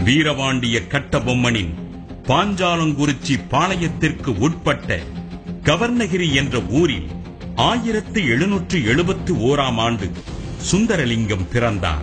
வீரபாண்டிய கட்டபொம்மனின் பாஞ்சாலங்குறிச்சி பாளையத்திற்கு உட்பட்ட கவர்ணகிரி என்ற ஊரில் ஆயிரத்து எழுநூற்று எழுபத்து ஓராம் ஆண்டு சுந்தரலிங்கம் பிறந்தார்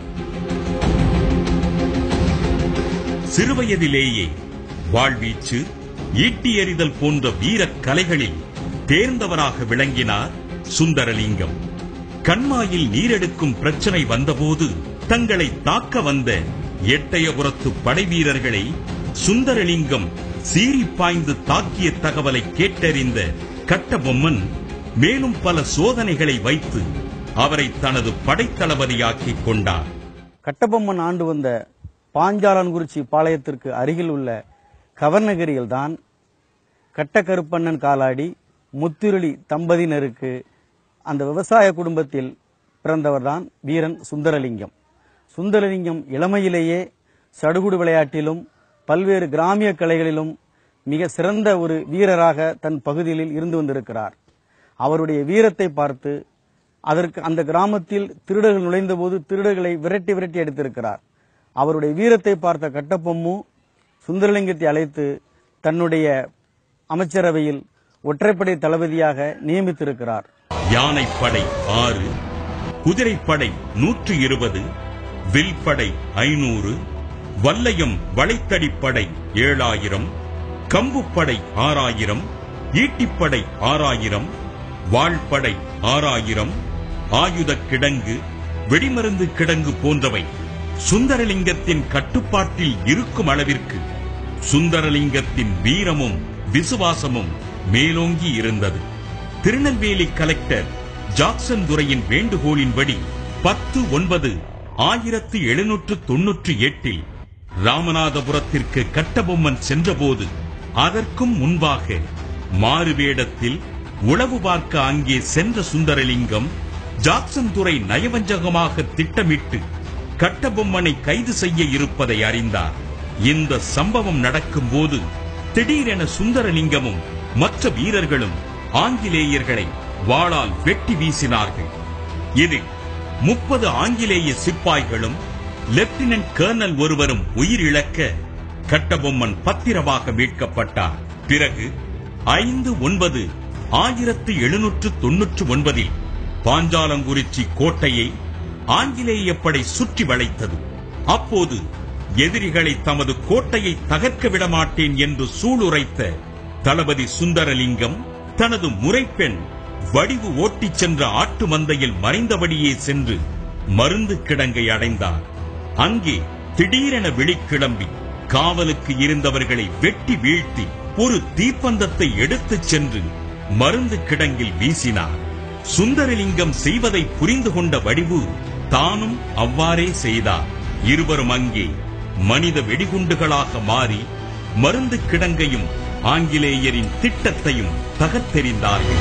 சிறுவயதிலேயே வாழ்வீச்சு ஈட்டி எறிதல் போன்ற வீரக் கலைகளில் தேர்ந்தவராக விளங்கினார் சுந்தரலிங்கம் கண்மாயில் நீரெடுக்கும் பிரச்சனை வந்தபோது தங்களை தாக்க வந்த எட்டயபுரத்து படைவீரர்களை சுந்தரலிங்கம் சீறி பாய்ந்து தாக்கிய தகவலை கேட்டறிந்த கட்டபொம்மன் மேலும் பல சோதனைகளை வைத்து அவரை தனது படைத்தளபதியாக்கிக் கொண்டார் கட்டபொம்மன் ஆண்டு வந்த பாஞ்சாலன்குறிச்சி பாளையத்திற்கு அருகில் உள்ள கவர்ணகிரியில்தான் கட்டக்கருப்பண்ணன் காலாடி முத்திருளி தம்பதியினருக்கு அந்த விவசாய குடும்பத்தில் பிறந்தவர்தான் வீரன் சுந்தரலிங்கம் சுந்தரலிங்கம் இளமையிலேயே சடுகுடு விளையாட்டிலும் பல்வேறு கிராமிய கலைகளிலும் மிக சிறந்த ஒரு வீரராக தன் பகுதியில் இருந்து வந்திருக்கிறார் அவருடைய வீரத்தை பார்த்து அதற்கு அந்த கிராமத்தில் திருடர்கள் நுழைந்தபோது திருடர்களை விரட்டி விரட்டி எடுத்திருக்கிறார் அவருடைய வீரத்தை பார்த்த கட்டபொம்மு சுந்தரலிங்கத்தை அழைத்து தன்னுடைய அமைச்சரவையில் ஒற்றைப்படை தளபதியாக நியமித்திருக்கிறார் யானைப்படை ஆறு குதிரைப்படை நூற்று இருபது வில்படை ஐநூறு வல்லையம் வளைத்தடிப்படை ஏழாயிரம் கம்புப்படை ஆறாயிரம் ஈட்டிப்படை ஆறாயிரம் வாழ்படை ஆறாயிரம் ஆயுதக் கிடங்கு வெடிமருந்து கிடங்கு போன்றவை சுந்தரலிங்கத்தின் கட்டுப்பாட்டில் இருக்கும் அளவிற்கு சுந்தரலிங்கத்தின் வீரமும் விசுவாசமும் மேலோங்கி இருந்தது திருநெல்வேலி கலெக்டர் ஜாக்சன் துரையின் வேண்டுகோளின்படி பத்து ஒன்பது ஆயிரத்து எழுநூற்று தொன்னூற்றி எட்டில் ராமநாதபுரத்திற்கு கட்டபொம்மன் சென்றபோது அதற்கும் முன்பாக மாறுவேடத்தில் உளவு பார்க்க அங்கே சென்ற சுந்தரலிங்கம் ஜாக்சன் துரை நயவஞ்சகமாக திட்டமிட்டு கட்டபொம்மனை கைது செய்ய இருப்பதை அறிந்தார் இந்த சம்பவம் நடக்கும்போது திடீரென சுந்தரலிங்கமும் மற்ற வீரர்களும் ஆங்கிலேயர்களை வாளால் வெட்டி வீசினார்கள் இதில் முப்பது ஆங்கிலேய சிப்பாய்களும் லெப்டினன்ட் கர்னல் ஒருவரும் உயிரிழக்க கட்டபொம்மன் பத்திரமாக மீட்கப்பட்டார் பிறகு ஐந்து ஒன்பது ஆயிரத்து எழுநூற்று தொன்னூற்று ஒன்பதில் பாஞ்சாலங்குறிச்சி கோட்டையை ஆங்கிலேய படை சுற்றி வளைத்தது அப்போது எதிரிகளை தமது கோட்டையை தகர்க்க விடமாட்டேன் என்று சூளுரைத்த தளபதி சுந்தரலிங்கம் தனது முறைப்பெண் வடிவு ஓட்டிச் சென்ற ஆட்டு மந்தையில் மறைந்தபடியே சென்று மருந்து கிடங்கை அடைந்தார் அங்கே திடீரென வெளிக்கிளம்பி காவலுக்கு இருந்தவர்களை வெட்டி வீழ்த்தி ஒரு தீப்பந்தத்தை எடுத்துச் சென்று மருந்து கிடங்கில் வீசினார் சுந்தரலிங்கம் செய்வதை புரிந்து கொண்ட வடிவு தானும் அவ்வாறே செய்தார் இருவரும் அங்கே மனித வெடிகுண்டுகளாக மாறி மருந்து கிடங்கையும் ஆங்கிலேயரின் திட்டத்தையும் தகர்த்தெறிந்தார்கள்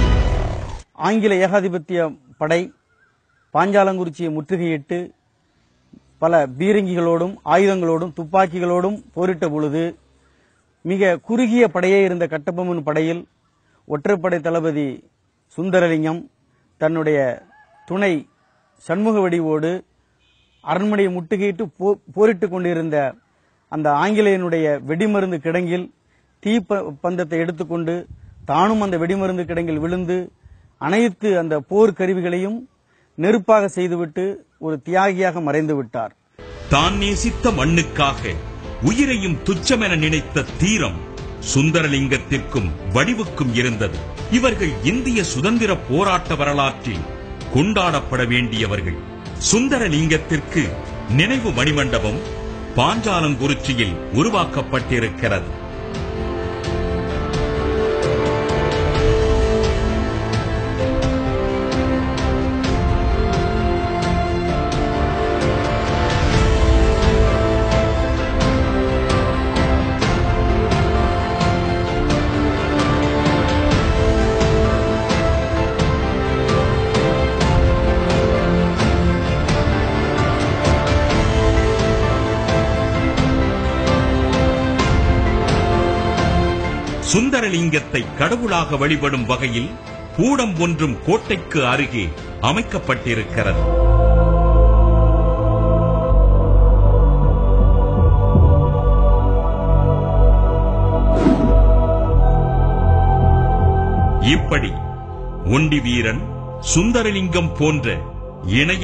ஆங்கில ஏகாதிபத்திய படை பாஞ்சாலங்குறிச்சியை முற்றுகையிட்டு பல பீரங்கிகளோடும் ஆயுதங்களோடும் துப்பாக்கிகளோடும் போரிட்ட பொழுது மிக குறுகிய படையே இருந்த கட்டபொம்மன் படையில் ஒற்றைப்படை தளபதி சுந்தரலிங்கம் தன்னுடைய துணை சண்முக வடிவோடு அரண்மனையை முட்டுகையிட்டு போ- போரிட்டுக் கொண்டிருந்த அந்த ஆங்கிலேயனுடைய வெடிமருந்து கிடங்கில் தீ ப- பந்தத்தை எடுத்துக்கொண்டு தானும் அந்த வெடிமருந்து கிடங்கில் விழுந்து அனைத்து அந்த போர் கருவிகளையும் நெருப்பாக செய்துவிட்டு ஒரு தியாகியாக மறைந்து விட்டார் தான் நேசித்த மண்ணுக்காக உயிரையும் துச்சமென நினைத்த தீரம் சுந்தரலிங்கத்திற்கும் வடிவுக்கும் இருந்தது இவர்கள் இந்திய சுதந்திர போராட்ட வரலாற்றில் கொண்டாடப்பட வேண்டியவர்கள் சுந்தரலிங்கத்திற்கு நினைவு மணிமண்டபம் பாஞ்சாலங்குறிச்சியில் உருவாக்கப்பட்டிருக்கிறது சுந்தரலிங்கத்தை கடவுளாக வழிபடும் வகையில் கூடம் ஒன்றும் கோட்டைக்கு அருகே அமைக்கப்பட்டிருக்கிறது இப்படி ஒண்டி வீரன் சுந்தரலிங்கம் போன்ற இணைய